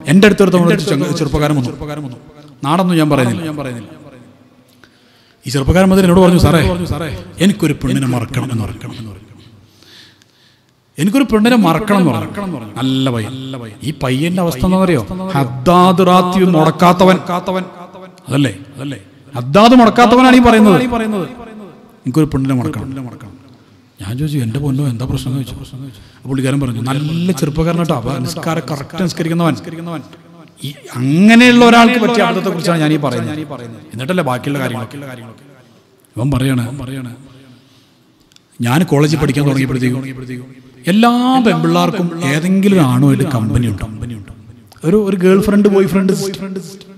എൻ്റെ അടുത്തൊരു ചെറുപ്പക്കാരൻ വന്നു നാടൊന്നും ഞാൻ പറയുന്നില്ല ഞാൻ പറയുന്നില്ല ഈ ചെറുപ്പക്കാരൻ മുതൽ എന്നോട് പറഞ്ഞു സാറേ സാറേ എനിക്കൊരു പെണ്ണിനെ മറക്കണം എന്ന് മറക്കണം എന്ന് പറഞ്ഞു എനിക്കൊരു പെണ്ണിനെ മറക്കണം എന്ന് പറഞ്ഞു നല്ല പയ്യൻ ഈ പയ്യന്റെ അവസ്ഥ എന്താണെന്നറിയോ ഹദ്ദാദ് റാത്തി മുടക്കാത്തവൻ കാത്തവൻ അതല്ലേ അതല്ലേ ഹദ്ദാദ് മുടക്കാത്തവനാണ് ഈ പറയുന്നത് എനിക്കൊരു പെണ്ണിനെ മറക്കണം മറക്കണം ഞാൻ ചോദിച്ചു എൻ്റെ പൊന്നോ എന്താ പ്രശ്നം എന്ന് ചോദിച്ചു അപ്പോൾ പുള്ളിക്കാരൻ പറഞ്ഞു നല്ല ചെറുപ്പക്കാരനട്ടോ അവ നിസ്കാരം കറക്റ്റ് നിസ്കരിക്കുന്നവൻ ഈ അങ്ങനെയുള്ള ഒരാൾക്ക് പറ്റിയ അബദ്ധത്തെ കുറിച്ചാണ് ഞാൻ ഈ പറയുന്നത് എന്നിട്ടല്ലേ ബാക്കിയുള്ള കാര്യങ്ങളൊക്കെ ഇവൻ പറയാണ് പറയാണ് ഞാൻ കോളേജിൽ പഠിക്കാൻ തുടങ്ങിയപ്പോഴത്തേക്കും എല്ലാ പെൺപിള്ളാർക്കും ഏതെങ്കിലും ഒരു ആണുമായിട്ട് കമ്പനി ഉണ്ട് കമ്പനി ഉണ്ട് ഒരു ഒരു girl friend boy friend friend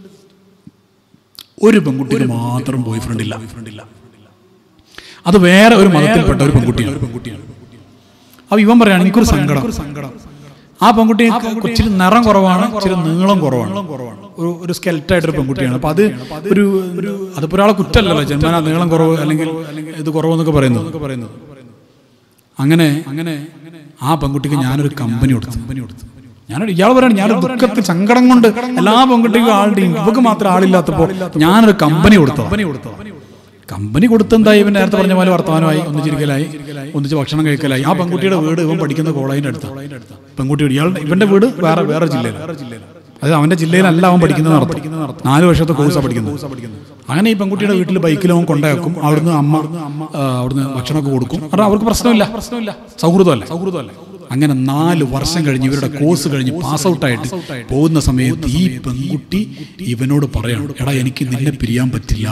ഒരു പെൺകുട്ടിക്ക് മാത്രം ബോയ് ഫ്രണ്ട് ഇല്ല ഫ്രണ്ട് ഇല്ല അത് വേറെ ഒരു മതത്തിൽപ്പെട്ട ഒരു പെൺകുട്ടിയാണ് പെൺകുട്ടിയാണ് അപ്പൊ ഇവൻ പറയാണ് എനിക്കൊരു സങ്കടം സങ്കടം ആ പെൺകുട്ടി ഇച്ചിരി നിറം കുറവാണ് ഇച്ചിരി നീളം കുറവാണ് ഒരു ഒരു സ്കെൽറ്റായിട്ടൊരു പെൺകുട്ടിയാണ് അപ്പൊ അത് ഒരു ഒരു അതിപ്പോ ഒരാളെ കുറ്റമല്ലല്ലോ ജന്മന നീളം കുറവ് അല്ലെങ്കിൽ ഇത് കുറവെന്നൊക്കെ പറയുന്നത് പറയുന്നത് അങ്ങനെ അങ്ങനെ ആ പെൺകുട്ടിക്ക് ഞാനൊരു കമ്പനി കൊടുത്തു കമ്പനി കൊടുത്തു ഞാനൊരു ഇയാൾ പറയാണ് ഞാനൊരു ദുഃഖത്തിൽ സങ്കടം കൊണ്ട് എല്ലാ പെൺകുട്ടിക്കും ആളുടെ ഇവക്ക് മാത്രം ആളില്ലാത്തപ്പോൾ ഞാനൊരു കമ്പനി കൊടുത്തു കമ്പനി കൊടുത്തു കമ്പനി കൊടുത്തെന്തായി ഇവൻ നേരത്തെ പറഞ്ഞ പോലെ വർത്തമാനമായി ഒന്നിച്ചിരിക്കലായി ഒന്നിച്ച് ഭക്ഷണം കഴിക്കലായി ആ പെൺകുട്ടിയുടെ വീട് ഇവൻ പഠിക്കുന്ന കോളേജിന്റെ അടുത്ത് പെൺകുട്ടിയുടെ ഇയാളുടെ ഇവന്റെ വീട് വേറെ വേറെ ജില്ലയിൽ അത് അവന്റെ ജില്ലയിലല്ല അവൻ പഠിക്കുന്നത് നടത്തും നാല് വർഷത്തെ കോഴ്സാണ് പഠിക്കുന്നത് അങ്ങനെ ഈ പെൺകുട്ടിയുടെ വീട്ടിൽ ബൈക്കിൽ അവൻ കൊണ്ടാക്കും അവിടുന്ന് അമ്മ ആ, അവിടുന്ന് ഭക്ഷണമൊക്കെ കൊടുക്കും കാരണം അവർക്ക് പ്രശ്നമില്ല പ്രശ്നമില്ല സൗഹൃദമല്ല സൗഹൃദമല്ല അങ്ങനെ നാല് വർഷം കഴിഞ്ഞ് ഇവരുടെ കോഴ്സ് കഴിഞ്ഞ് പാസ് ഔട്ടായിട്ട് പോകുന്ന സമയത്ത് ഈ പെൺകുട്ടി ഇവനോട് പറയണം എടാ എനിക്ക് നിന്നെ പിരിയാൻ പറ്റില്ല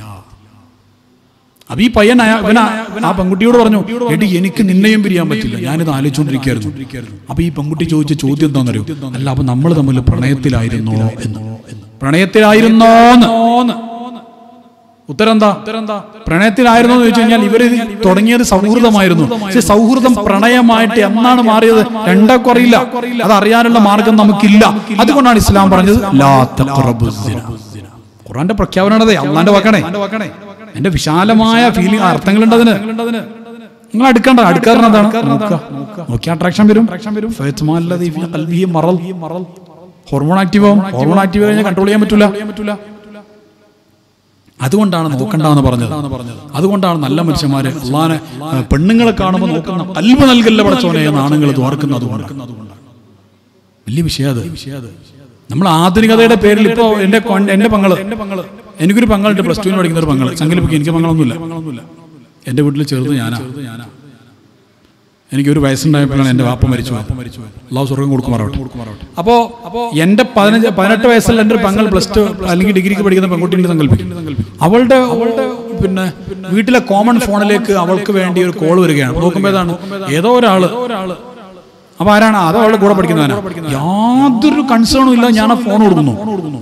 അപ്പൊ ഈ പയ്യൻ അയാ- ഇവനാ ആ പെൺകുട്ടിയോട് പറഞ്ഞു എടി എനിക്ക് നിന്നെയും പിരിയാൻ പറ്റില്ല ഞാനിത് ആലോചിച്ചുകൊണ്ടിരിക്കുകയായിരുന്നു അപ്പൊ ഈ പെൺകുട്ടി ചോദിച്ച ചോദ്യം എന്താണെന്നറിയോ അല്ല അപ്പൊ നമ്മൾ തമ്മിൽ പ്രണയത്തിലായിരുന്നോ എന്ന് പ്രണയത്തിലായിരുന്നോന്ന് ഉത്തരം എന്താ പ്രണയത്തിലായിരുന്നോ എന്ന് ചോദിച്ചു കഴിഞ്ഞാൽ ഇവര് തുടങ്ങിയത് സൗഹൃദമായിരുന്നു പക്ഷെ സൗഹൃദം പ്രണയമായിട്ട് എന്നാണ് മാറിയത് രണ്ടൊക്കെ അറിയില്ല അത് അറിയാനുള്ള മാർഗം നമുക്കില്ല അതുകൊണ്ടാണ് ഇസ്ലാം പറഞ്ഞത് ലാ തഖ്റബു സിന. ഖുറാന്റെ പ്രഖ്യാപനമാണത് അള്ളാന്റെ വാക്കണേ എന്റെ വിശാലമായ ഫീലിംഗ് അർത്ഥങ്ങളുണ്ട് അതിന് നിങ്ങൾ അടുക്കണ്ട അടുക്കാരൻ എന്താണ് നോക്കുക നോക്കി അട്രാക്ഷൻ വരും ഫയത്മാലദീ ഫീ ഖൽബിഹി മറൽ ഹോർമോൺ ആക്റ്റീവ് ആവും ഹോർമോൺ ആക്റ്റീവ് കഴിഞ്ഞാൽ കൺട്രോൾ ചെയ്യാൻ പറ്റില്ല അതുകൊണ്ടാണ് നോക്കണ്ടെന്ന് പറഞ്ഞത് അതുകൊണ്ടാണ് നല്ല മനുഷ്യന്മാര് അള്ളാനെ ആ, പെണ്ണുങ്ങളെ കാണുമ്പോൾ നോക്കുന്ന കൽവ് നൽകല്ല പടച്ചോനെ എന്ന് ആണുങ്ങൾ ദ്വാർക്കുന്നത് അതുകൊണ്ടാണ് വലിയ വിഷയം അത് നമ്മൾ ആധുനികതയുടെ പേരിൽ ഇപ്പോ എന്റെ കൊ- എന്റെ പങ്ങള് എനിക്കൊരു പങ്ങളുണ്ട് പ്ലസ് ടുവിന് പഠിക്കുന്ന ഒരു പങ്ങള് സങ്കല്പിക്കും എനിക്ക് പങ്ങളൊന്നുമില്ല എന്റെ വീട്ടിൽ ചെറുത് ഞാനാ എനിക്ക് ഒരു വയസ്സുണ്ടായപ്പോഴാണ് എന്റെ വാപ്പ മരിച്ചു അള്ളാഹു സ്വർഗം കൊടുക്കുമാറാവട്ടെ അപ്പോ അപ്പോ എന്റെ പതിനഞ്ച് പതിനെട്ട് വയസ്സിൽ എന്റെ ഒരു പങ്ങൾ പ്ലസ് ടു അല്ലെങ്കിൽ ഡിഗ്രിക്ക് പഠിക്കുന്ന പെൺകുട്ടി സങ്കല്പിക്കും അവളുടെ അവളുടെ പിന്നെ വീട്ടിലെ കോമൺ ഫോണിലേക്ക് അവൾക്ക് വേണ്ടി ഒരു കോൾ വരികയാണ് നോക്കുമ്പോൾ ഏതാണ് ഏതോ ഒരാള് അപ്പൊ ആരാണ് അതോ അവളുടെ കൂടെ പഠിക്കുന്നവനാ യാതൊരു കൺസേണും ഇല്ല ഞാൻ ആ ഫോൺ കൊടുക്കുന്നു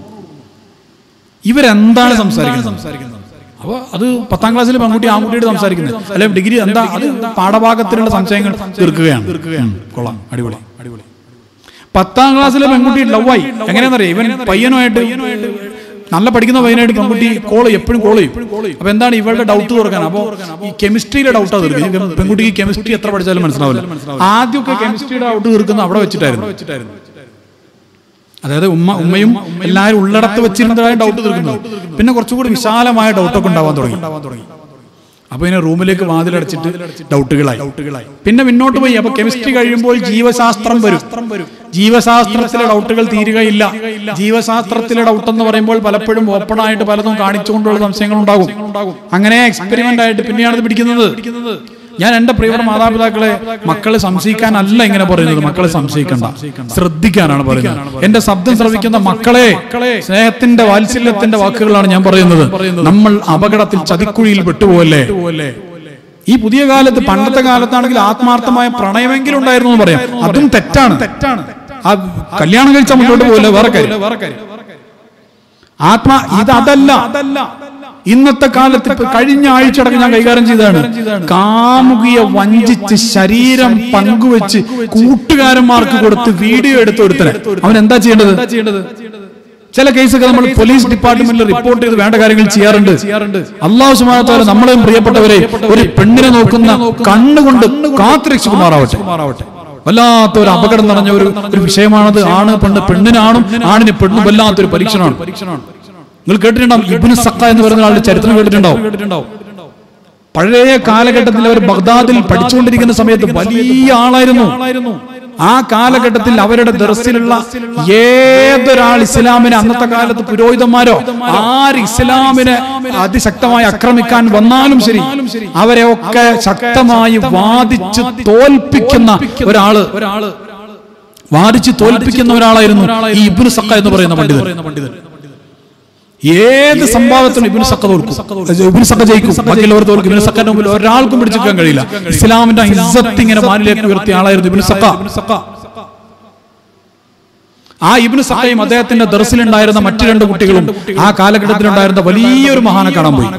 ഇവരെന്താണ് സംസാരിക്കുന്നത് അപ്പൊ അത് പത്താം ക്ലാസ്സിൽ പെൺകുട്ടി ആൺകുട്ടിയോട് സംസാരിക്കുന്നത് അല്ലെങ്കിൽ ഡിഗ്രി എന്താ അത് പാഠഭാഗത്തിലുള്ള സംശയങ്ങൾ തീർക്കുകയാണ് തീർക്കുകയാണ് കൊള്ളാം അടിപൊളി അടിപൊളി പത്താം ക്ലാസ്സിലെ പെൺകുട്ടി ലവായി എങ്ങനെയാണെന്നറിയാം ഇവൻ പയ്യനുമായിട്ട് നല്ല പഠിക്കുന്ന പയ്യനായിട്ട് പെൺകുട്ടി കോൾ എപ്പോഴും കോൾ ചെയ്യും അപ്പൊ എന്താണ് ഇവളുടെ ഡൗട്ട് തുറക്കാൻ അപ്പൊ ഈ കെമിസ്ട്രിയിലെ ഡൗട്ടാ തീർക്കുക പെൺകുട്ടിക്ക് കെമിസ്ട്രി എത്ര പഠിച്ചാലും മനസ്സിലാവില്ല ആദ്യമൊക്കെ കെമിസ്ട്രിയുടെ ഡൗട്ട് തീർക്കുന്ന അവിടെ വെച്ചിട്ടായിരുന്നു അതായത് ഉമ്മ ഉമ്മയും എല്ലാവരും ഉള്ളിടത്ത് വെച്ചിരുന്നതായ ഡൗട്ട് തീർക്കുന്നത് പിന്നെ കുറച്ചുകൂടി വിശാലമായ ഡൗട്ടൊക്കെ ഉണ്ടാവാൻ തുടങ്ങി അപ്പൊ ഇങ്ങനെ റൂമിലേക്ക് വാതിലടച്ചിട്ട് ഡൗട്ടുകളായി ഡൗട്ടുകളായി പിന്നെ മുന്നോട്ട് പോയി അപ്പൊ കെമിസ്ട്രി കഴിയുമ്പോൾ ജീവശാസ്ത്രം വരും ജീവശാസ്ത്രത്തിലെ ഡൗട്ടുകൾ തീരുകയില്ല ജീവശാസ്ത്രത്തിലെ ഡൗട്ട് എന്ന് പറയുമ്പോൾ പലപ്പോഴും ഓപ്പൺ ആയിട്ട് പലതും കാണിച്ചുകൊണ്ടുള്ള സംശയങ്ങൾ ഉണ്ടാകും അങ്ങനെ എക്സ്പെരിമെന്റ് ആയിട്ട് പിന്നെയാണ് ഇത് പിടിക്കുന്നത് ഞാൻ എന്റെ പ്രിയപ്പെട്ട മാതാപിതാക്കളെ മക്കളെ സംശയിക്കാനല്ല ഇങ്ങനെ പറയുന്നത് മക്കളെ സംശയിക്കണ്ട ശ്രദ്ധിക്കാനാണ് പറയുന്നത് എന്റെ ശബ്ദം ശ്രവിക്കുന്ന മക്കളെ സ്നേഹത്തിന്റെ വാത്സല്യത്തിന്റെ വാക്കുകളാണ് ഞാൻ പറയുന്നത് നമ്മൾ അപകടത്തിൽ ചതിക്കുഴിയിൽ പെട്ടുപോകല്ലേ ഈ പുതിയ കാലത്ത് പണ്ടത്തെ കാലത്താണെങ്കിൽ ആത്മാർത്ഥമായ പ്രണയമെങ്കിലും ഉണ്ടായിരുന്നു എന്ന് പറയാം അതും തെറ്റാണ് തെറ്റാണ് ആ കല്യാണം കഴിച്ച മുന്നോട്ട് പോകില്ല വേറെ കാര്യം വേറെ കാര്യം ആത്മാ ഇത് അതല്ല അതല്ല ഇന്നത്തെ കാലത്ത് ഇപ്പൊ കഴിഞ്ഞ ആഴ്ചയടക്കം ഞാൻ കൈകാര്യം ചെയ്തതാണ് കാമുകിയെ വഞ്ചിച്ച് ശരീരം പങ്കുവെച്ച് കൂട്ടുകാരന്മാർക്ക് കൊടുത്ത് വീഡിയോ എടുത്ത് കൊടുത്തത് അവൻ എന്താ ചെയ്യേണ്ടത് ചില കേസൊക്കെ നമ്മൾ പോലീസ് ഡിപ്പാർട്ട്മെന്റിൽ റിപ്പോർട്ട് ചെയ്ത് വേണ്ട കാര്യങ്ങൾ ചെയ്യാറുണ്ട് അള്ളാഹു സുമാനത്തോലെ നമ്മളെയും പ്രിയപ്പെട്ടവരെ ഒരു പെണ്ണിനെ നോക്കുന്ന കണ്ണുകൊണ്ട് കാത്തുരക്ഷിക്കുമാറാവട്ടെ വല്ലാത്ത ഒരു അപകടം നിറഞ്ഞ ഒരു ഒരു വിഷയമാണത് ആണ് പെണ്ണ് പെണ്ണിനാണും ആണിന് പെണ്ണും വല്ലാത്തൊരു പരീക്ഷണമാണ് നിങ്ങൾ കേട്ടിട്ടുണ്ടാവും ഇബ്നു സക്ക എന്ന് പറയുന്ന ആളുടെ ചരിത്രം കേട്ടിട്ടുണ്ടാവും പഴയ കാലഘട്ടത്തിൽ അവർ ബഗ്ദാദിൽ പഠിച്ചുകൊണ്ടിരിക്കുന്ന സമയത്ത് വലിയ ആളായിരുന്നു ആ കാലഘട്ടത്തിൽ അവരുടെ ദർസിലുള്ള ഏതൊരാൾ ഇസ്ലാമിനെ അന്നത്തെ കാലത്ത് പുരോഹിതന്മാരോ ആര് ഇസ്ലാമിനെ അതിശക്തമായി ആക്രമിക്കാൻ വന്നാലും ശരി അവരെ ഒക്കെ ശക്തമായി വാദിച്ച് തോൽപ്പിക്കുന്ന ഒരാള് ഒരാള് വാദിച്ച് തോൽപ്പിക്കുന്ന ഒരാളായിരുന്നു ഈ ഇബ്നു സക്ക എന്ന് പറയുന്ന പണ്ഡിതൻ ഏത് സംഭവത്തിനും ഇബിന് സക്ക തോൽക്കും ഇബിന് സക്ക ജയിക്കും ബാക്കിയുള്ളവർ തോൽക്കും ഇബിന് സക്കന്റെ മുമ്പിൽ ഒരാൾക്കും പിടിച്ചെടുക്കാൻ കഴിയില്ല ഇസ്ലാമിന്റെ ഇസ്സത്ത് ഇങ്ങനെ മാനിലേക്ക് ഉയർത്തിയ ആളായിരുന്നു ഇബിന് സക്ക ആ ഇബിന് സക്കയും അദ്ദേഹത്തിന്റെ ദർസിലുണ്ടായിരുന്ന മറ്റു രണ്ട് കുട്ടികളും ആ കാലഘട്ടത്തിലുണ്ടായിരുന്ന വലിയൊരു മഹാനെ കാണാൻ പോയി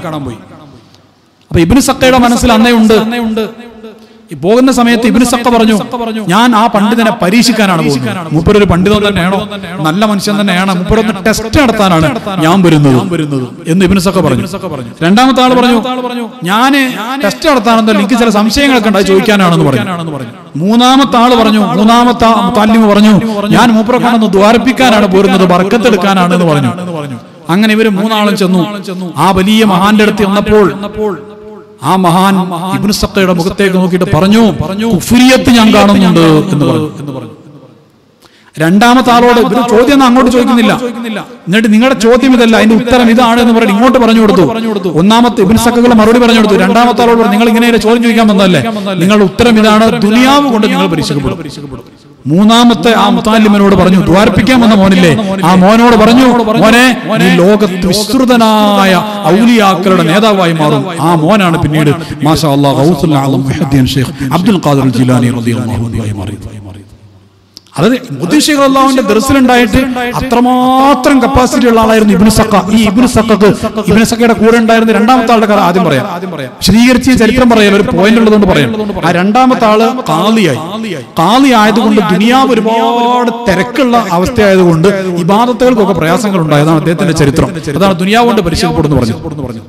അപ്പൊ ഇബിന് സക്കയുടെ മനസ്സിൽ അന്നേ ഉണ്ട് ഈ പോകുന്ന സമയത്ത് ഇബിന് സക്ക പറഞ്ഞു ഞാൻ ആ പണ്ഡിതനെ പരീക്ഷിക്കാനാണ് പോകുന്നത് മൂപ്പരൊരു പണ്ഡിതൻ തന്നെയാണോ നല്ല മനുഷ്യൻ തന്നെയാണ് മൂപ്പരൊന്ന് ടെസ്റ്റ് നടത്താനാണ് ഞാൻ വരുന്നത് എന്ന് ഇബിന് സക്ക പറഞ്ഞു രണ്ടാമത്തെ ആൾ പറഞ്ഞു ഞാൻ ടെസ്റ്റ് നടത്താനെന്നല്ല എനിക്ക് ചില സംശയങ്ങളൊക്കെ ഉണ്ടായി ചോദിക്കാനാണെന്ന് പറഞ്ഞു മൂന്നാമത്തെ ആള് പറഞ്ഞു മൂന്നാമത്തെ താല്യം പറഞ്ഞു ഞാൻ മൂപ്പറെ കൊണ്ടൊന്ന് ദ്വാരപ്പിക്കാനാണ് പോരുന്നത് ബർക്കത്തെടുക്കാനാണ് എന്ന് പറഞ്ഞു അങ്ങനെ ഇവര് മൂന്നാളും ചെന്നു ആ വലിയ മഹാന്റെ അടുത്ത് വന്നപ്പോൾ ആ മഹാൻ ഇബ്നു സക്കയുടെ മുഖത്തേക്ക് നോക്കിയിട്ട് പറഞ്ഞു പറഞ്ഞു കുഫുരിയത്ത് ഞാൻ കാണുന്നുണ്ട് എന്ന് പറഞ്ഞു എന്ന് പറഞ്ഞു രണ്ടാമത്തെ ആളോട് ഇവര് ചോദ്യം ഒന്നും അങ്ങോട്ട് ചോദിക്കുന്നില്ല എന്നിട്ട് നിങ്ങളുടെ ചോദ്യം ഇതല്ല അതിന്റെ ഉത്തരം ഇതാണ് എന്ന് പറഞ്ഞ് ഇങ്ങോട്ട് പറഞ്ഞു കൊടുത്തു ഒന്നാമത്തെ ഇബിൻ സക്കകൾ മറുപടി പറഞ്ഞു കൊടുത്തു രണ്ടാമത്തെ ആളോട് പറഞ്ഞു, നിങ്ങൾ ഇങ്ങനെ ചോദ്യം ചോദിക്കാൻ വന്നതല്ലേ നിങ്ങളുടെ ഉത്തരം ഇതാണ് ദുനിയാവ് കൊണ്ട് നിങ്ങൾ പരീക്ഷിക്കപ്പെടും മൂന്നാമത്തെ ആ മുത്താലിമിനോട് പറഞ്ഞു ദ്വാരപ്പിക്കാൻ വന്ന മോനില്ലേ ആ മോനോട് പറഞ്ഞു മോനെ നീ ലോകത്ത് വിസ്തൃതനായ ഔലിയാക്കളുടെ നേതാവായി മാറും ആ മോനാണ് പിന്നീട് മാഷാ അല്ലാഹ് ഗൗസുൽ ആലം മുഹദ്ദീൻ ഷെയ്ഖ് അബ്ദുൽ ഖാദിർ ജിലാനി റളിയല്ലാഹു അൻഹു ആയി മാറി അതായത് മുദ്ദേശികൾ അള്ളാഹുവിന്റെ ദർസിലുണ്ടായിട്ട് അത്രമാത്രം കപ്പാസിറ്റി ഉള്ള ആളായിരുന്നു ഇബിന് സക്ക ഈ ഇബിന് സക്കക്ക് ഇബിന് സക്കയുടെ കൂടെ ഉണ്ടായിരുന്ന രണ്ടാമത്തെ ആളുടെ കഥ ആദ്യം പറയാം വിശദീകരിച്ച് ചരിത്രം പറയാം ഒരു പോയിന്റ് ഉള്ളതുകൊണ്ട് പറയാം ആ രണ്ടാമത്തെ ആള് കാളിയായി കാളി ആയതുകൊണ്ട് ദുനിയാവ് ഒരുപാട് തിരക്കുള്ള അവസ്ഥയായതുകൊണ്ട് ഇബാദത്തുകൾക്കൊക്കെ പ്രയാസങ്ങൾ ഉണ്ടായതാണ് അദ്ദേഹത്തിന്റെ ചരിത്രം അതാണ് ദുനിയാവ് കൊണ്ട് പരിശീലപ്പെടുന്നു പറഞ്ഞു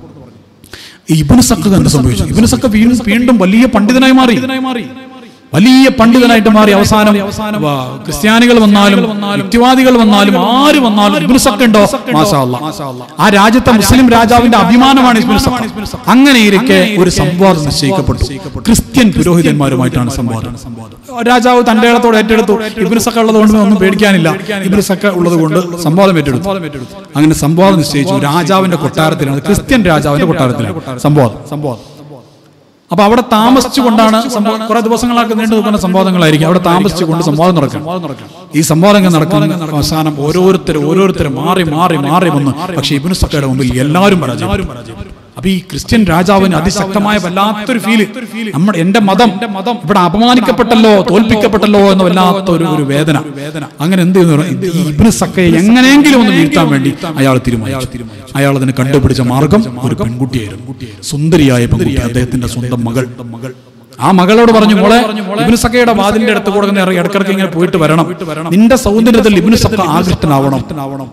ഈ ഇബിന് സക്ക എന്ത് സംഭവിച്ചു ഇബിന് സക്ക വീണ്ടും വീണ്ടും വലിയ പണ്ഡിതനായി മാറി വലിയ പണ്ഡിതനായിട്ട് മാറി അവസാനം വാ, ക്രിസ്ത്യാനികൾ വന്നാലും യുക്തിവാദികൾ വന്നാലും ആര് വന്നാലും ഇബ്നു സക്ക ഉണ്ടോ മാഷാ അല്ലാ. ആ രാജ്യത്തെ മുസ്ലിം രാജാവിന്റെ അഭിമാനമാണ് ഇബ്നു സക്ക അങ്ങനെ ഇരിക്കെ ഒരു സംവാദം നിശ്ചയിക്കപ്പെട്ടു ക്രിസ്ത്യൻ പുരോഹിതന്മാരുമായിട്ടാണ് സംവാദം രാജാവ് തന്റെ ഇടത്തോട് ഏറ്റെടുത്തു ഇബ്നു സക്ക ഉള്ളത് കൊണ്ട് ഒന്നും പേടിക്കാനില്ല ഇബ്നു സക്ക ഉള്ളത് കൊണ്ട് സംവാദം ഏറ്റെടുത്തു അങ്ങനെ സംവാദം നിശ്ചയിച്ചു രാജാവിന്റെ കൊട്ടാരത്തിലാണ് ക്രിസ്ത്യൻ രാജാവിന്റെ കൊട്ടാരത്തിലാണ് സംവാദം സംവാദം അപ്പൊ അവിടെ താമസിച്ചുകൊണ്ടാണ് സംഭവം കുറെ ദിവസങ്ങളൊക്കെ നീണ്ടു നിൽക്കുന്ന സംവാദങ്ങളായിരിക്കും അവിടെ താമസിച്ചുകൊണ്ട് സംവാദം നടക്കും ഈ സംവാദങ്ങൾ നടക്കുന്ന അവസാനം ഓരോരുത്തരും ഓരോരുത്തരും മാറി മാറി മാറി വന്ന് പക്ഷെ ഇബിനു സക്കയുടെ മുമ്പിൽ എല്ലാവരും പരാജയം അപ്പൊ ഈ ക്രിസ്ത്യൻ രാജാവിന് അതിശക്തമായ വല്ലാത്തൊരു ഫീല് നമ്മുടെ എന്റെ മതം മതം ഇവിടെ അപമാനിക്കപ്പെട്ടല്ലോ തോൽപ്പിക്കപ്പെട്ടല്ലോ എന്ന വല്ലാത്ത ഒരു ഒരു വേദന അങ്ങനെ എന്ത് ചെയ്യുന്നു ഈ ഇബിനു സക്കയെ എങ്ങനെയെങ്കിലും ഒന്ന് വീഴ്ത്താൻ വേണ്ടി അയാൾ തീരുമാനിച്ചു അയാൾ അതിന് കണ്ടുപിടിച്ച മാർഗം ഒരു പെൺകുട്ടിയായിരുന്നു സുന്ദരിയായ പെൺകുട്ടി അദ്ദേഹത്തിന്റെ സ്വന്തം മകൾ മകൾ ആ മകളോട് പറഞ്ഞു മോളെ ഇബിനു സക്കയുടെ വാതിലിന്റെ അടുത്ത് കൂടെ ഇങ്ങനെ ഇറങ്ങി ഇടക്കിടക്ക് ഇങ്ങനെ പോയിട്ട് വരണം നിന്റെ സൗന്ദര്യത്തിൽ ഇബിനു സക്ക ആകൃഷ്ടനാവണം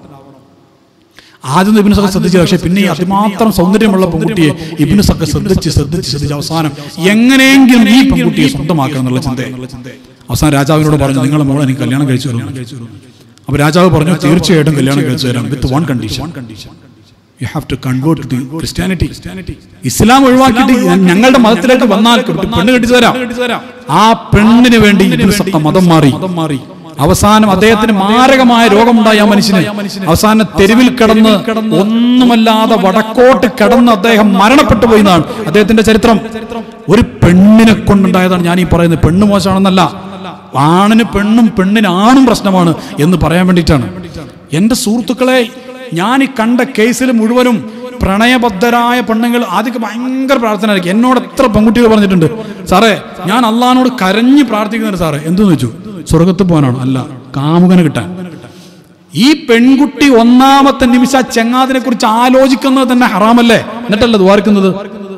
ആദ്യം ഇബിനു സക്ക ശ്രദ്ധിച്ചു പക്ഷെ പിന്നെ ഈ അതിമാത്രം സൗന്ദര്യമുള്ള പെൺകുട്ടിയെ ഇബിനു സക്ക ശ്രദ്ധിച്ച് ശ്രദ്ധിച്ച് ശ്രദ്ധിച്ച് അവസാനം എങ്ങനെയെങ്കിലും ഈ പെൺകുട്ടിയെ സ്വന്തമാക്കണം എന്നുള്ള ചിന്ത അവസാനം രാജാവിനോട് പറഞ്ഞു നിങ്ങളെ മോളെ എനിക്ക് കല്യാണം കഴിച്ചു തരുന്നു അപ്പൊ രാജാവ് പറഞ്ഞു തീർച്ചയായിട്ടും കല്യാണം കഴിച്ചു തരാം with one condition you have to convert to Christianity ഇസ്ലാം ഒഴിവാക്കിയിട്ട് ഞങ്ങളുടെ മതത്തിലേക്ക് വന്നാൽ പെണ്ണ് കെട്ടിച്ചു തരാം ആ പെണ്ണിന് വേണ്ടി ഇബ്നു സക്ക മതം മാറി അവസാനം അദ്ദേഹത്തിന് മാരകമായ രോഗമുണ്ടായി ആ മനുഷ്യന് അവസാനം തെരുവിൽ കിടന്ന് ഒന്നുമല്ലാതെ വടക്കോട്ട് കിടന്ന് അദ്ദേഹം മരണപ്പെട്ടു പോയി എന്നാണ് അദ്ദേഹത്തിന്റെ ചരിത്രം ഒരു പെണ്ണിനെ കൊണ്ടുണ്ടായതാണ് ഞാൻ ഈ പറയുന്നത് പെണ്ണ് മോശമാണെന്നല്ല ആണിന് പെണ്ണും പെണ്ണിന് ആണും പ്രശ്നമാണ് എന്ന് പറയാൻ വേണ്ടിയിട്ടാണ് എന്റെ സുഹൃത്തുക്കളെ ഞാൻ ഈ കണ്ട കേസിൽ മുഴുവനും പ്രണയബദ്ധരായ പെണ്ണുങ്ങൾ ആദ്യമൊക്കെ ഭയങ്കര പ്രാർത്ഥന ആയിരിക്കും എന്നോട് എത്ര പെൺകുട്ടികൾ പറഞ്ഞിട്ടുണ്ട് സാറേ ഞാൻ അള്ളഹാനോട് കരഞ്ഞ് പ്രാർത്ഥിക്കുന്നുണ്ട് സാറേ എന്തെന്ന് വെച്ചു സ്വർഗത്ത് പോകാനാണ് അല്ല കാമുകനെ കിട്ടാൻ ഈ പെൺകുട്ടി ഒന്നാമത്തെ നിമിഷ ചെങ്ങാതിനെ കുറിച്ച് ആലോചിക്കുന്നത് തന്നെ ഹറാമല്ലേ എന്നിട്ടല്ലേ ദ്വാർക്കുന്നത്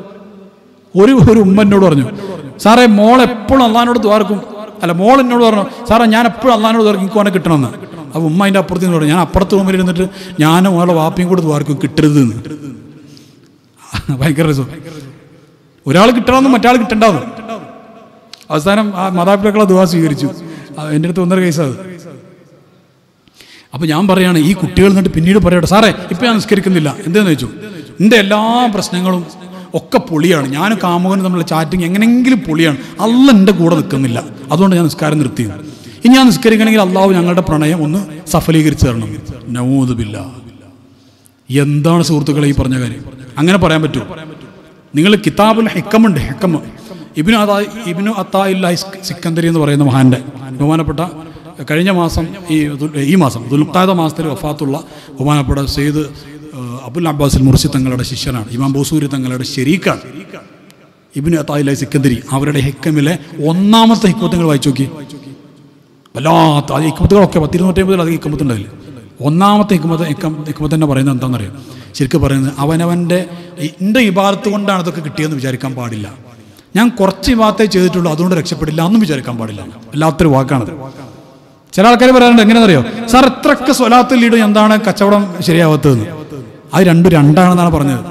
ഒരു ഒരു ഉമ്മ എന്നോട് പറഞ്ഞു സാറേ മോൾ എപ്പോഴും അള്ളഹാനോട് ദ്വാർക്കും അല്ല മോൾ എന്നോട് പറഞ്ഞു സാറേ ഞാൻ എപ്പോഴും അള്ളഹാനോട് ദ്വാർക്കും എനിക്ക് ഓനെ കിട്ടണമെന്ന് അപ്പൊ ഉമ്മ അതിന്റെ അപ്പുറത്ത് നിന്ന് പറഞ്ഞു ഞാൻ അപ്പുറത്ത് റൂമിൽ ഇരുന്നിട്ട് ഞാനും മോളെ വാപ്പയും കൂടെ ദ്വാർക്കും കിട്ടരുത് എന്ന് ഭയങ്കര രസം ഒരാൾ കിട്ടണമെന്ന് മറ്റാൾ കിട്ടണ്ടാവും അവസാനം ആ മാതാപിതാക്കളെ ദുവാ സ്വീകരിച്ചു ആ, എൻ്റെ അടുത്ത് ഒന്നര കേസാണ് അപ്പോൾ ഞാൻ പറയാണ് ഈ കുട്ടികൾ എന്നിട്ട് പിന്നീട് പറയട്ടെ സാറേ ഇപ്പം ഞാൻ നിസ്കരിക്കുന്നില്ല എന്തെന്ന് ചോദിച്ചു എൻ്റെ എല്ലാ പ്രശ്നങ്ങളും ഒക്കെ പൊളിയാണ് ഞാൻ കാമുകനും തമ്മിലുള്ള ചാറ്റിങ് എങ്ങനെയെങ്കിലും പൊളിയാണ് അല്ല എൻ്റെ കൂടെ നിൽക്കുന്നില്ല അതുകൊണ്ട് ഞാൻ നിസ്കാരം നിർത്തി ഇനി ഞാൻ നിസ്കരിക്കണമെങ്കിൽ അള്ളാഹു ഞങ്ങളുടെ പ്രണയം ഒന്ന് സഫലീകരിച്ച് തരണം നവൂതുബില്ല എന്താണ് സുഹൃത്തുക്കളെ ഈ പറഞ്ഞ കാര്യം അങ്ങനെ പറയാൻ പറ്റുമോ നിങ്ങൾ കിതാബുൽ ഹെക്കമുണ്ട് ഹെക്കമ് ഇബിനു അതാ ഇബിനു അത്തായില്ല സിക്കന്ദരി എന്ന് പറയുന്ന മഹാന്റെ ബഹുമാനപ്പെട്ട കഴിഞ്ഞ മാസം ഈ ദുൽ- ഈ മാസം ദുൽഖാദ മാസത്തിൽ വഫാത്തുള്ള ബഹുമാനപ്പെട്ട സെയ്ദ് ഏഹ്, അബുൽ അബ്ബാസിൽ മുർസി തങ്ങളുടെ ശിഷ്യനാണ് ഇമാം ബോസൂരി തങ്ങളുടെ ഷെരീഖാണ് ഇബിനു അത്തായില്ല സിക്കന്ദരി അവരുടെ ഹെക്കമിലെ ഒന്നാമത്തെ ഹിക്കമത്ത് വായിച്ചു നോക്കി വല്ലാത്ത അത് ഹിക്കമത്തുകളൊക്കെ പത്തിരുന്നൂറ്റമ്പതിൽ അത് ഹിക്കമത്തുണ്ടായില്ല ഒന്നാമത്തെ ഹിക്കമത്ത് ഹിക്കം ഹിക്കമത്ത് തന്നെ പറയുന്നത് എന്താണെന്നറിയാം ശരിക്കും പറയുന്നത് അവനവൻ്റെ എൻ്റെ ഇബാദത്ത് കൊണ്ടാണ് ഇതൊക്കെ കിട്ടിയതെന്ന് വിചാരിക്കാൻ പാടില്ല ഞാൻ കുറച്ച് ഇബാദത്തേ ചെയ്തിട്ടുള്ളൂ അതുകൊണ്ട് രക്ഷപ്പെടില്ല എന്നും വിചാരിക്കാൻ പാടില്ല വല്ലാത്തൊരു വാക്കാണത് ചില ആൾക്കാർ പറയാറുണ്ട് എങ്ങനെയാണെന്നറിയോ സാർ എത്രയൊക്കെ സ്വലാത്തിൽ ലീഡ് എന്താണ് കച്ചവടം ശരിയാവാത്തതെന്ന് അത് രണ്ടും രണ്ടാണെന്നാണ് പറഞ്ഞത്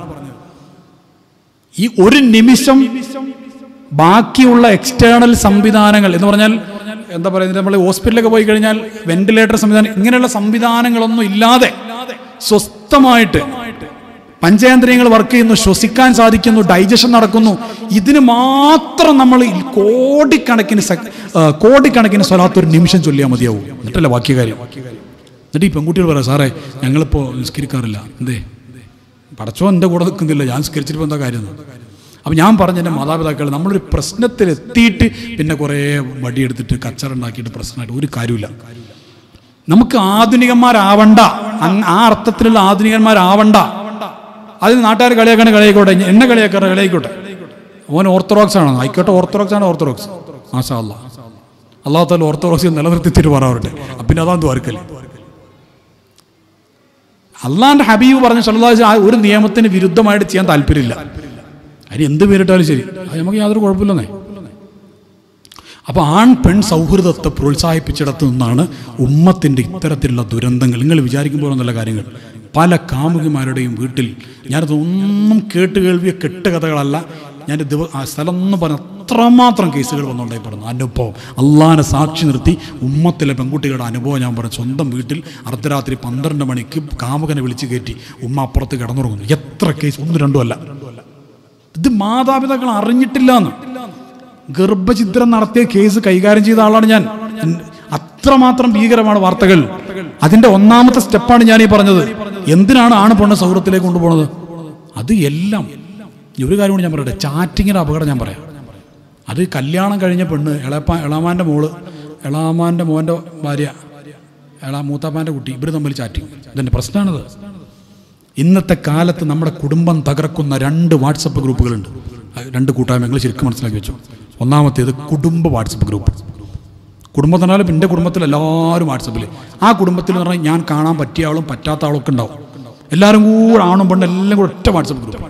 ഈ ഒരു നിമിഷം ബാക്കിയുള്ള എക്സ്റ്റേണൽ സംവിധാനങ്ങൾ എന്ന് പറഞ്ഞാൽ എന്താ പറയുന്നത് നമ്മൾ ഹോസ്പിറ്റലിലൊക്കെ പോയി കഴിഞ്ഞാൽ വെന്റിലേറ്റർ സംവിധാനം ഇങ്ങനെയുള്ള സംവിധാനങ്ങളൊന്നും ഇല്ലാതെ സ്വസ്ഥമായിട്ട് പഞ്ചേന്ദ്രിയങ്ങൾ വർക്ക് ചെയ്യുന്നു ശ്വസിക്കാൻ സാധിക്കുന്നു ഡൈജഷൻ നടക്കുന്നു ഇതിന് മാത്രം നമ്മൾ ഈ കോടിക്കണക്കിന് സെ- ആ, കോടിക്കണക്കിന് സ്വലാത്ത് ഒരു നിമിഷം ചൊല്ലിയാൽ മതിയാവും എന്നിട്ടല്ല ബാക്കി കാര്യം എന്നിട്ട് ഈ പെൺകുട്ടികൾ പറയാം സാറേ ഞങ്ങളിപ്പോൾ നിസ്കരിക്കാറില്ല എന്തേ പടച്ചോ എൻ്റെ കൂടെ നിൽക്കുന്നില്ല ഞാൻ നിസ്കരിച്ചിട്ട് എന്താ കാര്യം അപ്പം ഞാൻ പറഞ്ഞ എൻ്റെ മാതാപിതാക്കൾ നമ്മളൊരു പ്രശ്നത്തിൽ എത്തിയിട്ട് പിന്നെ കുറേ വടിയെടുത്തിട്ട് കച്ചറ ഉണ്ടാക്കിയിട്ട് പ്രശ്നമായിട്ട് ഒരു കാര്യമില്ല നമുക്ക് ആധുനികന്മാരാവണ്ട അങ് ആ അർത്ഥത്തിലുള്ള ആധുനികന്മാരാവണ്ട അതിന് നാട്ടുകാർ കളിയാക്കാണ് കളിയായിക്കോട്ടെ എന്നെ കളിയാക്കാറ് കളിയായിക്കോട്ടെ ഓൻ ഓർത്തഡോക്സ് ആണോ ആയിക്കോട്ടെ ഓർത്തഡോക്സ് ആണ് ഓർത്തഡോക്സ് മാഷാ അല്ലാ അള്ളാഹു താല ഓർത്തഡോക്സ് നിലനിർത്തിച്ചിട്ട് പറയാറുണ്ട് അപ്പം പിന്നെ അതാണ് ദ്വാരക്കല്ലേ അള്ളാന്റെ ഹബീബ് പറഞ്ഞ സല്ലാസ് ആ ഒരു നിയമത്തിന് വിരുദ്ധമായിട്ട് ചെയ്യാൻ താല്പര്യമില്ല അതിന് എന്ത് പേരിട്ടാലും ശരി അത് നമുക്ക് യാതൊരു കുഴപ്പമില്ലെന്നേ അപ്പോൾ ആൺ പെൺ സൗഹൃദത്തെ പ്രോത്സാഹിപ്പിച്ചിടത്തു നിന്നാണ് ഉമ്മത്തിൻ്റെ ഇത്തരത്തിലുള്ള ദുരന്തങ്ങൾ നിങ്ങൾ വിചാരിക്കുമ്പോൾ എന്നുള്ള കാര്യങ്ങൾ പല കാമുകിമാരുടെയും വീട്ടിൽ ഞാനത് ഒന്നും കേട്ട് കേൾവിയ കെട്ട് കഥകളല്ല ഞാൻ ദിവ ആ സ്ഥലം എന്ന് പറഞ്ഞ അത്രമാത്രം കേസുകൾ വന്നുകൊണ്ടായി പറഞ്ഞു അനുഭവം അള്ളാനെ സാക്ഷി നിർത്തി ഉമ്മത്തിലെ പെൺകുട്ടികളുടെ അനുഭവം ഞാൻ പറഞ്ഞു സ്വന്തം വീട്ടിൽ അർദ്ധരാത്രി പന്ത്രണ്ട് മണിക്ക് കാമുകനെ വിളിച്ച് കയറ്റി ഉമ്മ അപ്പുറത്ത് കിടന്നുറങ്ങുന്നു എത്ര കേസ് ഒന്നും രണ്ടും അല്ല ഇത് മാതാപിതാക്കൾ അറിഞ്ഞിട്ടില്ല എന്ന് ഗർഭചിത്രം നടത്തിയ കേസ് കൈകാര്യം ചെയ്ത ആളാണ് ഞാൻ അത്രമാത്രം ഭീകരമാണ് വാർത്തകൾ അതിന്റെ ഒന്നാമത്തെ സ്റ്റെപ്പാണ് ഞാൻ ഈ പറഞ്ഞത് എന്തിനാണ് ആണ് പെണ്ണ് സൗഹൃദത്തിലേക്ക് കൊണ്ടുപോകുന്നത് അത് എല്ലാം ഇനി ഒരു കാര്യം കൂടി ഞാൻ പറയട്ടെ ചാറ്റിങ്ങിന്റെ അപകടം ഞാൻ പറയാം അത് കല്യാണം കഴിഞ്ഞ പെണ്ണ് എളാപ്പ എളാമാൻ്റെ മോള് എളാമാൻ്റെ മോൻ്റെ ഭാര്യ എളാ മൂത്താപ്പാൻ്റെ കുട്ടി ഇവർ തമ്മിൽ ചാറ്റിങ് ഇതിൻ്റെ പ്രശ്നമാണിത് ഇന്നത്തെ കാലത്ത് നമ്മുടെ കുടുംബം തകർക്കുന്ന രണ്ട് വാട്സപ്പ് ഗ്രൂപ്പുകളുണ്ട് അത് രണ്ട് കൂട്ടായ്മകൾ ശരിക്കും മനസ്സിലാക്കി വെച്ചു ഒന്നാമത്തേത് കുടുംബ വാട്സപ്പ് ഗ്രൂപ്പ് കുടുംബം എന്ന് പറഞ്ഞാൽ എൻ്റെ കുടുംബത്തിൽ എല്ലാവരും വാട്സപ്പിൽ ആ കുടുംബത്തിൽ എന്ന് പറഞ്ഞാൽ ഞാൻ കാണാൻ പറ്റിയ ആളും പറ്റാത്ത ആളൊക്കെ ഉണ്ടാവും എല്ലാവരും കൂടെ ആണും പെണ്ണും എല്ലാം കൂടെ ഒറ്റ വാട്സപ്പ് ഗ്രൂപ്പ്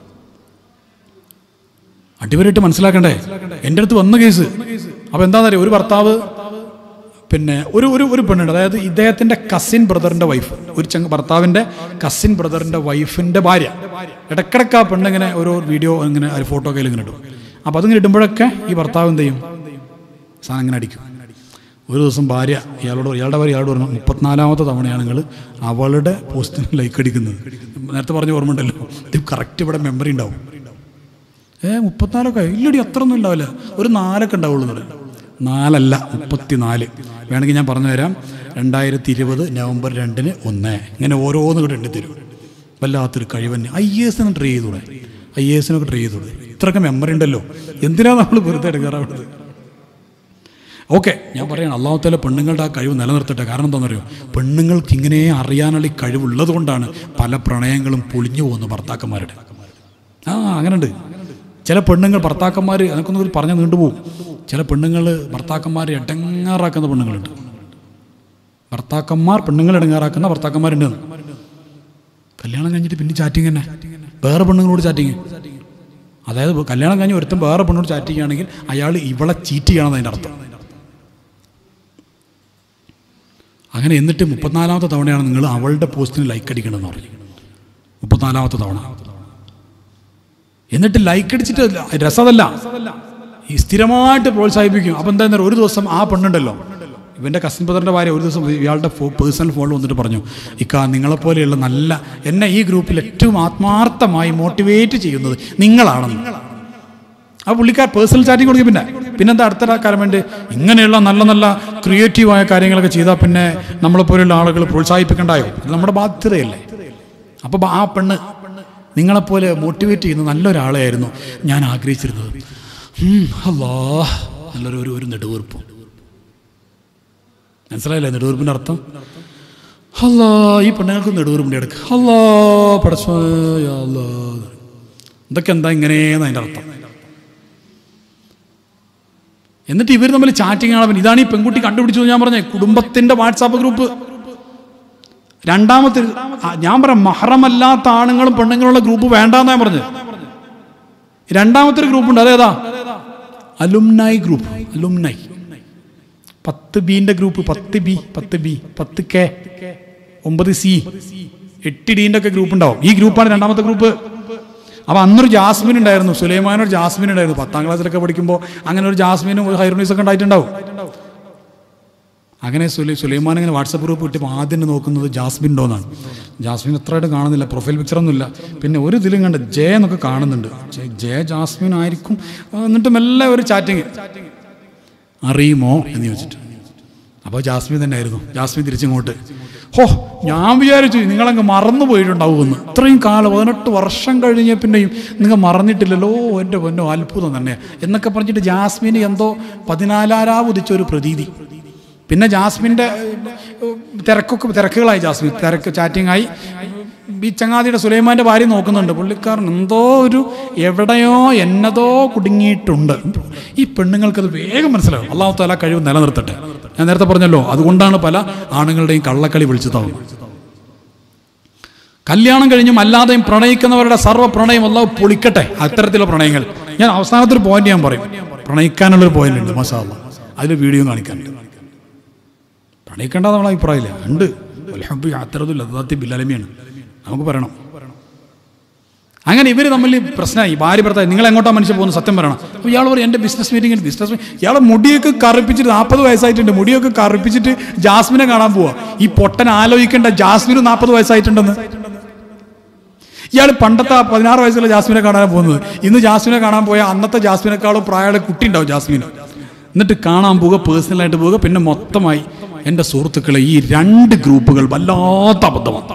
അടിവരായിട്ട് മനസ്സിലാക്കണ്ടേ എൻ്റെ അടുത്ത് വന്ന കേസ് അപ്പോൾ എന്താണെന്നറിയോ ഒരു ഭർത്താവ് പിന്നെ ഒരു ഒരു ഒരു പെണ്ണുണ്ട് അതായത് ഇദ്ദേഹത്തിന്റെ കസിൻ ബ്രദറിന്റെ വൈഫ് ഒരു ചങ്ങ ഭർത്താവിന്റെ കസിൻ ബ്രദറിന്റെ വൈഫിന്റെ ഭാര്യ ഇടക്കിടക്ക് ആ പെണ്ണിങ്ങനെ ഓരോ വീഡിയോ ഇങ്ങനെ ഒരു ഫോട്ടോ കയ്യിൽ ഇങ്ങനെ ഇടും അപ്പോൾ അതിങ്ങനെ ഇടുമ്പോഴൊക്കെ ഈ ഭർത്താവ് എന്ത് ചെയ്യും സാധനം ഇങ്ങനെ അടിക്കും ഒരു ദിവസം ഭാര്യ ഇയാളോട് ഇയാളുടെ ഭാര്യ ഇയാളോട് പറഞ്ഞു മുപ്പത്തിനാലാമത്തെ തവണയാണ് നിങ്ങൾ അവളുടെ പോസ്റ്റിന് ലൈക്ക് അടിക്കുന്നത് നേരത്തെ പറഞ്ഞ ഓർമ്മ ഉണ്ടല്ലോ ഇത് കറക്റ്റ് ഇവിടെ മെമ്മറി ഉണ്ടാവും ഏ മുപ്പത്തിനാലൊക്കെ ഇല്ലടി അത്ര ഒന്നും ഉണ്ടാവില്ല ഒരു നാലൊക്കെ ഉണ്ടാവുള്ളൂ എന്ന് പറയും നാലല്ല മുപ്പത്തിനാല് വേണമെങ്കിൽ ഞാൻ പറഞ്ഞു തരാം രണ്ടായിരത്തി ഇരുപത് നവംബർ രണ്ടിന് ഒന്ന് ഇങ്ങനെ ഓരോന്ന് കൂടെ എണ്ണി തരും വല്ലാത്തൊരു കഴിവന്നെ ഐ എ എസിന് ട്രൈ ചെയ്തൂടെ ഐ എ എസിനൊക്കെ ട്രൈ ചെയ്തൂടെ ഇത്രയൊക്കെ മെമ്മറി ഉണ്ടല്ലോ എന്തിനാ നമ്മൾ വെറുതെ എടുക്കാറാവുന്നത് ഓക്കെ ഞാൻ പറയണം അള്ളാഹുത്തല പെണ്ണുങ്ങളുടെ ആ കഴിവ് നിലനിർത്തട്ടെ കാരണം എന്താണെന്നറിയോ പെണ്ണുങ്ങൾക്ക് ഇങ്ങനെ അറിയാനുള്ള ഈ കഴിവുള്ളത് കൊണ്ടാണ് പല പ്രണയങ്ങളും പൊളിഞ്ഞു പോകുന്നത് ഭർത്താക്കന്മാരുടെ ആ അങ്ങനെയുണ്ട് ചില പെണ്ണുങ്ങൾ ഭർത്താക്കന്മാർ അതൊക്കെ പറഞ്ഞ് നീണ്ടുപോകും ചില പെണ്ണുങ്ങൾ ഭർത്താക്കന്മാർ എടങ്ങാറാക്കുന്ന പെണ്ണുങ്ങളുണ്ട് ഭർത്താക്കന്മാർ പെണ്ണുങ്ങൾ ഇടങ്ങാറാക്കുന്ന ഭർത്താക്കന്മാരുണ്ട് കല്യാണം കഴിഞ്ഞിട്ട് പിന്നെ ചാറ്റിങ് തന്നെ വേറെ പെണ്ണുങ്ങളോട് ചാറ്റിങ് അതായത് കല്യാണം കഴിഞ്ഞ് ഒരുത്തം വേറെ പെണ്ണോട് ചാറ്റ് ചെയ്യുകയാണെങ്കിൽ അയാൾ ഇവളെ ചീറ്റ് ചെയ്യണം അതിൻ്റെ അർത്ഥം അങ്ങനെ എന്നിട്ട് മുപ്പത്തിനാലാമത്തെ തവണയാണ് നിങ്ങൾ അവളുടെ പോസ്റ്റിന് ലൈക്ക് അടിക്കണമെന്ന് പറഞ്ഞു മുപ്പത്തിനാലാമത്തെ തവണ എന്നിട്ട് ലൈക്ക് അടിച്ചിട്ട് രസമല്ല ഈ സ്ഥിരമായിട്ട് പ്രോത്സാഹിപ്പിക്കും അപ്പം എന്താ ഒരു ദിവസം ആ പെണ്ണുണ്ടല്ലോ ഇവൻ്റെ കസിൻ ബ്രദറിൻ്റെ ഭാര്യ ഒരു ദിവസം ഇയാളുടെ ഫോ പേഴ്സണൽ ഫോണിൽ വന്നിട്ട് പറഞ്ഞു ഇക്ക നിങ്ങളെപ്പോലെയുള്ള നല്ല എന്നെ ഈ ഗ്രൂപ്പിൽ ഏറ്റവും ആത്മാർത്ഥമായി മോട്ടിവേറ്റ് ചെയ്യുന്നത് നിങ്ങളാണെന്ന് ആ പുള്ളിക്കാർ പേഴ്സണൽ ചാറ്റിംഗ് കൊടുക്കും പിന്നെ പിന്നെന്താ അടുത്ത കാലം വേണ്ടി ഇങ്ങനെയുള്ള നല്ല നല്ല ക്രിയേറ്റീവായ കാര്യങ്ങളൊക്കെ ചെയ്താൽ പിന്നെ നമ്മളെപ്പോലെയുള്ള ആളുകൾ പ്രോത്സാഹിപ്പിക്കണ്ടായോ ഇത് നമ്മുടെ ബാധ്യതയല്ലേ അപ്പോൾ ആ പെണ്ണ് നിങ്ങളെപ്പോലെ മോട്ടിവേറ്റ് ചെയ്യുന്ന നല്ലൊരാളെയായിരുന്നു ഞാൻ ആഗ്രഹിച്ചിരുന്നത് ഉം, അല്ലാ നല്ലൊരു ഒരു ഒരു നെടുവീർപ്പും മനസ്സിലായില്ലേ നെടുവീർപ്പിൻ്റെ അർത്ഥം അല്ലാ ഈ പെണ്ണുങ്ങൾക്ക് നെടുവീർപ്പിൻ്റെ എടുക്കുക അല്ലാ പടച്ചോ യാ അല്ലാ. ഇതൊക്കെ എന്താ ഇങ്ങനെയെന്ന് അതിൻ്റെ അർത്ഥം എന്നിട്ട് ഇവർ തമ്മിൽ ചാറ്റിംഗ് ആണ് ഇതാണ് ഈ പെൺകുട്ടി കണ്ടുപിടിച്ചു എന്ന് ഞാൻ പറഞ്ഞേ കുടുംബത്തിന്റെ വാട്സാപ്പ് ഗ്രൂപ്പ് രണ്ടാമത്തെ ആ, ഞാൻ പറയാം മഹറമല്ലാത്ത ആണുങ്ങളും പെണ്ണുങ്ങളുള്ള ഗ്രൂപ്പ് വേണ്ടാന്നാ ഞാൻ പറഞ്ഞത് രണ്ടാമത്തെ ഒരു ഗ്രൂപ്പ് ഉണ്ട് അതേതാ അലുംനായി ഗ്രൂപ്പ് അലുംനായി പത്ത് ബിന്റെ ഗ്രൂപ്പ് പത്ത് ബി പത്ത് ബി പത്ത് കെ ഒമ്പത് സി എട്ട് ഡീൻ്റെ ഒക്കെ ഗ്രൂപ്പ് ഉണ്ടാവും ഈ ഗ്രൂപ്പാണ് രണ്ടാമത്തെ ഗ്രൂപ്പ് അപ്പോൾ അന്നൊരു ജാസ്മിൻ ഉണ്ടായിരുന്നു സുലൈമാൻ ഒരു ജാസ്മിൻ ഉണ്ടായിരുന്നു പത്താം ക്ലാസ്സിലൊക്കെ പഠിക്കുമ്പോൾ അങ്ങനെ ഒരു ജാസ്മിനും ഒരു ഹൈറോണീസ് ഒക്കെ ഉണ്ടായിട്ടുണ്ടാവും അങ്ങനെ സുലൈ സുലൈമാൻ ഇങ്ങനെ വാട്സപ്പ് ഗ്രൂപ്പ് കിട്ടിയപ്പോൾ ആദ്യം തന്നെ നോക്കുന്നത് ജാസ്മിൻ ഉണ്ടോ എന്നാണ് ജാസ്മിൻ എത്രയായിട്ട് കാണുന്നില്ല പ്രൊഫൈൽ പിക്ചറൊന്നുമില്ല പിന്നെ ഒരു ഇതിലും കണ്ട് ജെ എന്നൊക്കെ കാണുന്നുണ്ട് ജെ- ജെ ജാസ്മിൻ ആയിരിക്കും എന്നിട്ട് മെല്ലെ ഒരു ചാറ്റിങ് അറിയുമോ എന്ന് ചോദിച്ചിട്ട് അപ്പോൾ ജാസ്മിൻ തന്നെ ആയിരുന്നു ജാസ്മിൻ തിരിച്ചിങ്ങോട്ട് ഹോ ഞാൻ വിചാരിച്ചു നിങ്ങളങ്ങ് മറന്നു പോയിട്ടുണ്ടാവുമെന്ന് ഇത്രയും കാലം പതിനെട്ട് വർഷം കഴിഞ്ഞ പിന്നെയും നിങ്ങൾ മറന്നിട്ടില്ലല്ലോ എൻ്റെ പൊന്നോ അത്ഭുതം തന്നെ എന്നൊക്കെ പറഞ്ഞിട്ട് ജാസ്മിന് എന്തോ പതിനാലാരാവ് ഉദിച്ച ഒരു പ്രതീതി പിന്നെ ജാസ്മിൻ്റെ ഏഹ്, തിരക്കൊക്കെ തിരക്കുകളായി ജാസ്മിൻ തിരക്ക് ചാറ്റിംഗ് ആയി ഈ ചങ്ങാതിയുടെ സുലൈമാൻ്റെ ഭാര്യ നോക്കുന്നുണ്ട് പുള്ളിക്കാരൻ എന്തോ ഒരു എവിടെയോ എന്നതോ കുടുങ്ങിയിട്ടുണ്ട് ഈ പെണ്ണുങ്ങൾക്കത് വേഗം മനസ്സിലാവും അള്ളാഹു താല കഴിവ് നിലനിർത്തട്ടെ ഞാൻ നേരത്തെ പറഞ്ഞല്ലോ അതുകൊണ്ടാണ് പല ആണുങ്ങളുടെയും കള്ളക്കളി വിളിച്ചു താവുന്നത് കല്യാണം കഴിഞ്ഞും അല്ലാതെയും പ്രണയിക്കുന്നവരുടെ സർവ്വ പ്രണയം അല്ലാതെ പൊളിക്കട്ടെ അത്തരത്തിലുള്ള പ്രണയങ്ങൾ ഞാൻ അവസാനത്തൊരു പോയിന്റ് ഞാൻ പറയും പ്രണയിക്കാനുള്ളൊരു പോയിന്റ് ഉണ്ട് മസാല അതിൽ വീഡിയോ കാണിക്കാനുണ്ട് പ്രണയിക്കേണ്ട നമ്മളെ അഭിപ്രായമില്ല ഉണ്ട് വൽഹബ്ബു യാത്രതു ലദ്ദാത്തി ബില്ലലമിയാണ് നമുക്ക് പറയണം അങ്ങനെ ഇവർ തമ്മിൽ പ്രശ്നമായി ഭാര്യ ഭർത്താവ് നിങ്ങൾ എങ്ങോട്ടാ മനുഷ്യൻ പോകുന്നത് സത്യം പറയണം അപ്പോൾ ഇയാൾ പറയും എൻ്റെ ബിസിനസ് മീറ്റിംഗിൽ ബിസിനസ് ഇയാളെ മുടിയൊക്കെ കറുപ്പിച്ചിട്ട് നാൽപ്പത് വയസ്സായിട്ടുണ്ട് മുടിയൊക്കെ കറുപ്പിച്ചിട്ട് ജാസ്മിനെ കാണാൻ പോവാ ഈ പൊട്ടൻ ആലോചിക്കേണ്ട ജാസ്മിന് നാൽപ്പത് വയസ്സായിട്ടുണ്ടെന്ന് ഇയാൾ പണ്ടത്തെ ആ പതിനാറ് വയസ്സുള്ള ജാസ്മിനെ കാണാൻ പോകുന്നത് ഇന്ന് ജാസ്മിനെ കാണാൻ പോയ അന്നത്തെ ജാസ്മിനേക്കാളും പ്രായമുള്ള കുട്ടി ഉണ്ടാവും ജാസ്മിന് എന്നിട്ട് കാണാൻ പോവുക പേഴ്സണലായിട്ട് പോവുക പിന്നെ മൊത്തമായി എൻ്റെ സുഹൃത്തുക്കളെ ഈ രണ്ട് ഗ്രൂപ്പുകൾ വല്ലാത്ത അബദ്ധമാണ്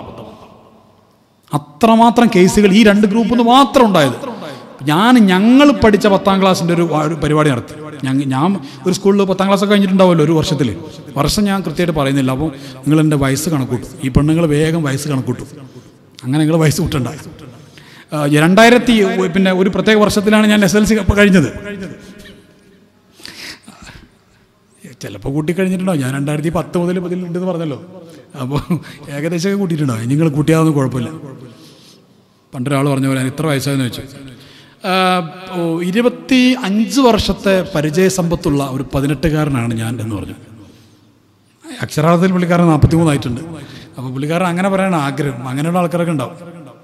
അത്രമാത്രം കേസുകൾ ഈ രണ്ട് ഗ്രൂപ്പിൽ നിന്ന് മാത്രം ഉണ്ടായത് ഞാൻ ഞങ്ങൾ പഠിച്ച പത്താം ക്ലാസ്സിൻ്റെ ഒരു ഒരു പരിപാടി നടത്തി ഞങ്ങ ഞാൻ ഒരു സ്കൂളിൽ പത്താം ക്ലാസ് കഴിഞ്ഞിട്ടുണ്ടാവുമല്ലോ ഒരു വർഷത്തിൽ വർഷം ഞാൻ കൃത്യമായിട്ട് പറയുന്നില്ല അപ്പോൾ നിങ്ങൾ എൻ്റെ വയസ്സ് കണക്കൂട്ടും ഈ പെണ്ണുങ്ങൾ വേഗം വയസ്സ് കണക്കൂട്ടും അങ്ങനെ നിങ്ങൾ വയസ്സ് കൂട്ടണ്ട ആ, രണ്ടായിരത്തി പിന്നെ ഒരു പ്രത്യേക വർഷത്തിലാണ് ഞാൻ എസ് എൽ സി കഴിഞ്ഞത് ചിലപ്പോൾ കൂട്ടി കഴിഞ്ഞിട്ടുണ്ടാവും ഞാൻ രണ്ടായിരത്തി പത്ത് മുതൽ പതിലുണ്ടെന്ന് പറഞ്ഞല്ലോ അപ്പോൾ ഏകദേശമൊക്കെ കൂട്ടിയിട്ടുണ്ടാവും നിങ്ങൾ കൂട്ടിയാതൊന്നും കുഴപ്പമില്ല പണ്ടൊരാൾ പറഞ്ഞ പോലെ "ഞാൻ ഇത്ര വയസ്സായെന്ന് വെച്ചു ആ, ഓ, ഇരുപത്തി അഞ്ച് വർഷത്തെ പരിചയ സമ്പത്തുള്ള ഒരു പതിനെട്ടുകാരനാണ് ഞാൻ എന്ന് പറഞ്ഞു അക്ഷരാർത്ഥത്തിൽ പുള്ളിക്കാരൻ നാൽപ്പത്തി മൂന്നായിട്ടുണ്ട് അപ്പോൾ പുള്ളിക്കാരൻ അങ്ങനെ പറയണ ആഗ്രഹം അങ്ങനെയുള്ള ആൾക്കാരൊക്കെ ഉണ്ടാവും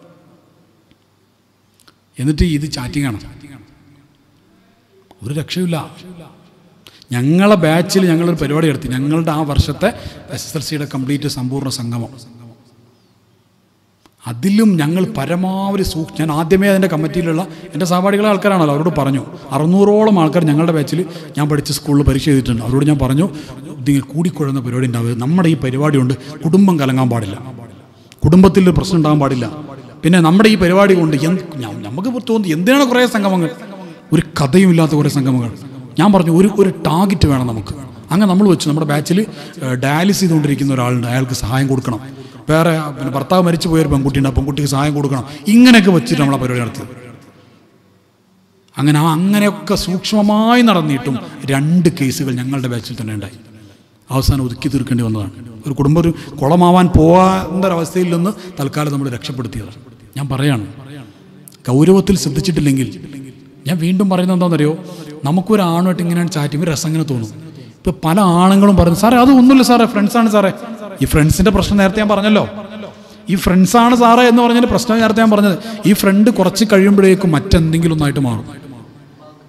എന്നിട്ട് ഇത് ചാറ്റിംഗ് ആണ് ഒരു രക്ഷയില്ല ഞങ്ങളെ ബാച്ചിൽ ഞങ്ങളൊരു പരിപാടി നടത്തി ഞങ്ങളുടെ ആ വർഷത്തെ എസ് എസ് എൽ സിയുടെ കംപ്ലീറ്റ് സമ്പൂർണ്ണ സംഗമം അതിലും ഞങ്ങൾ പരമാവധി സൂക്ഷ ഞാൻ ആദ്യമേ അതിൻ്റെ കമ്മിറ്റിയിലുള്ള എൻ്റെ സഹപാഠികളെ ആൾക്കാരാണല്ലോ അവരോട് പറഞ്ഞു അറുന്നൂറോളം ആൾക്കാർ ഞങ്ങളുടെ ബാച്ചിൽ ഞാൻ പഠിച്ച സ്കൂളിൽ പരീക്ഷ ചെയ്തിട്ടുണ്ട് അവരോട് ഞാൻ പറഞ്ഞു നിങ്ങൾ കൂടിക്കൊള്ളുന്ന പരിപാടി ഉണ്ടാവുക നമ്മുടെ ഈ പരിപാടി കൊണ്ട് കുടുംബം കലങ്ങാൻ പാടില്ല കുടുംബത്തിൽ ഒരു പ്രശ്നം ഉണ്ടാകാൻ പാടില്ല പിന്നെ നമ്മുടെ ഈ പരിപാടി കൊണ്ട് എന്ത് ഞ- നമുക്ക് തോന്നി എന്തിനാണ് കുറേ സംഗമങ്ങൾ ഒരു കഥയും ഇല്ലാത്ത കുറേ സംഗമങ്ങൾ ഞാൻ പറഞ്ഞു ഒരു ഒരു ടാർഗറ്റ് വേണം നമുക്ക് അങ്ങനെ നമ്മൾ വെച്ചു നമ്മുടെ ബാച്ചിൽ ഡയാലിസ് ചെയ്തുകൊണ്ടിരിക്കുന്ന ഒരാളുണ്ട് അയാൾക്ക് സഹായം കൊടുക്കണം വേറെ പിന്നെ ഭർത്താവ് മരിച്ചു പോയൊരു പെൺകുട്ടിയുണ്ട് ആ പെൺകുട്ടിക്ക് സഹായം കൊടുക്കണം ഇങ്ങനെയൊക്കെ വെച്ചിട്ട് നമ്മൾ ആ പരിപാടി നടത്തിയത് അങ്ങനെ ആ അങ്ങനെയൊക്കെ സൂക്ഷ്മമായി നടന്നിട്ടും രണ്ട് കേസുകൾ ഞങ്ങളുടെ ബാച്ചിൽ തന്നെ ഉണ്ടായി അവസാനം ഒതുക്കി തീർക്കേണ്ടി വന്നതാണ് ഒരു കുടുംബം ഒരു കുളമാവാൻ പോകാത്ത ഒരവസ്ഥയിൽ നിന്ന് തൽക്കാലം നമ്മൾ രക്ഷപ്പെടുത്തിയതാണ് ഞാൻ പറയാണ് ഗൗരവത്തിൽ ശ്രദ്ധിച്ചിട്ടില്ലെങ്കിൽ ഞാൻ വീണ്ടും പറയുന്നത് എന്താണെന്നറിയോ നമുക്കൊരു ആണുമായിട്ട് ഇങ്ങനെയാണ് ചാറ്റ് ചെയ്യുമ്പോൾ രസം ഇങ്ങനെ തോന്നും ഇപ്പൊ പല ആണുങ്ങളും പറഞ്ഞു സാറേ അത് ഒന്നുമില്ല സാറേ ഫ്രണ്ട്സാണ് സാറേ ഈ ഫ്രണ്ട്സിന്റെ പ്രശ്നം നേരത്തെ ഞാൻ പറഞ്ഞല്ലോ ഈ ഫ്രണ്ട്സാണ് സാറേ എന്ന് പറഞ്ഞതിന്റെ പ്രശ്നം നേരത്തെ ഞാൻ പറഞ്ഞത് ഈ ഫ്രണ്ട് കുറച്ച് കഴിയുമ്പോഴേക്കും മറ്റെന്തെങ്കിലും ഒന്നായിട്ട് മാറും